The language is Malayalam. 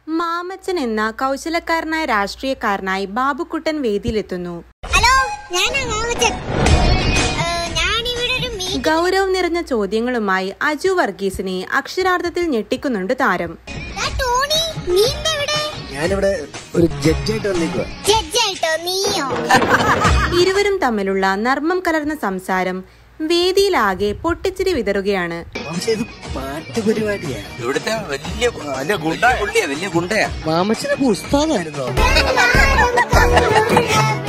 മാമച്ചൻ എന്ന കൗശലക്കാരനായ രാഷ്ട്രീയക്കാരനായി ബാബുക്കുട്ടൻ വേദിയിലെത്തുന്നു ഹലോ ഞാനാ മാമച്ചൻ ഞാനിവിടെ ഒരു മീ ഗൗരവം നിറഞ്ഞ ചോദ്യങ്ങളുമായി അജു വർഗീസിനെ അക്ഷരാർത്ഥത്തിൽ ഞെട്ടിക്കുന്നുണ്ട് താരം ദാ ടോണി നീ എന്താ ഇവിടെ ഞാനിവിടെ ഒരു ജഡ്ജായിട്ട് വന്നിരിക്കുക ജഡ്ജായിട്ടോ നീയോ ഇരുവരും തമ്മിലുള്ള നർമ്മം കലർന്ന സംസാരം വേദിയിലാകെ പൊട്ടിച്ചിരി വിതറുകയാണ് പക്ഷെ ഇത് പാട്ട് പരിപാടിയാ ഇവിടുത്തെ വലിയ വലിയ ഗുണ്ട പുള്ളിയാ വലിയ ഗുണ്ടയാ മാമച്ചനൊക്കെ ഉസ്താദായിരുന്നോ ഞാൻ